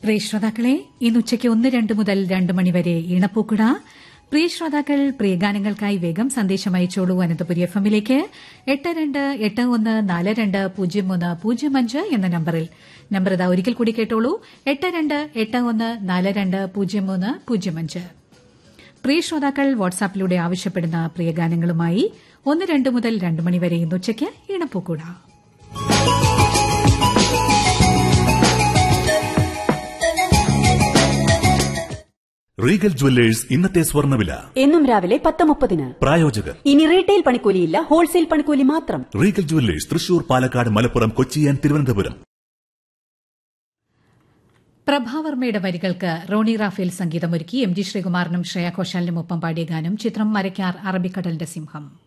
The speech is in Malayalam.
പ്രിയ ശ്രോതാക്കളെ ഇന്ന് ഉച്ചയ്ക്ക് ഒന്ന് രണ്ട് മുതൽ രണ്ട് മണിവരെ ഇണപ്പൂക്കുട പ്രിയ ശ്രോതാക്കൾ പ്രിയ ഗാനങ്ങൾക്കായി വേഗം സന്ദേശം അയച്ചോളൂ അനന്തപുരി എഫ് എമ്മിലേക്ക് എട്ട് രണ്ട് എട്ട് ഒന്ന് നാല് രണ്ട് പൂജ്യം മൂന്ന് പൂജ്യം അഞ്ച് എന്ന നമ്പറിൽ നമ്പർ ഇതാ ഒരിക്കൽ കൂടി കേട്ടോളൂ എട്ട് രണ്ട് എട്ട് ഒന്ന് നാല് രണ്ട് പൂജ്യം മൂന്ന് പൂജ്യം അഞ്ച് പ്രിയ ശ്രോതാക്കൾ വാട്സാപ്പിലൂടെ ആവശ്യപ്പെടുന്ന പ്രിയ ഗാനങ്ങളുമായി ഒന്ന് രണ്ട് മുതൽ രണ്ട് മണിവരെ ഇന്ന് ഉച്ചയ്ക്ക് ഇണപ്പൂക്കുട റീഗൽ ജുവല്ലേഴ്സ് ഇന്നത്തെ സ്വർണ്ണവില എന്നും രാവിലെ പത്ത് മുപ്പതിന് പ്രായോജകർ ഇനി റീറ്റെയിൽ പണിക്കൂലിയില്ല ഹോൾസെയിൽ പണിക്കൂലി മാത്രം റീഗൽ ജുവല്ലേഴ്സ് തൃശൂർ പാലക്കാട് മലപ്പുറം കൊച്ചി ആൻഡ് തിരുവനന്തപുരം പ്രഭാവർമ്മയുടെ വരികൾക്ക് റോണി റാഫേൽ സംഗീതമൊരുക്കി എം ജി ശ്രീകുമാറിനും ശ്രേയ ഘോഷാലിനും ഒപ്പം പാടിയ ഗാനം ചിത്രം മരക്കാർ അറബിക്കടലിന്റെ സിംഹം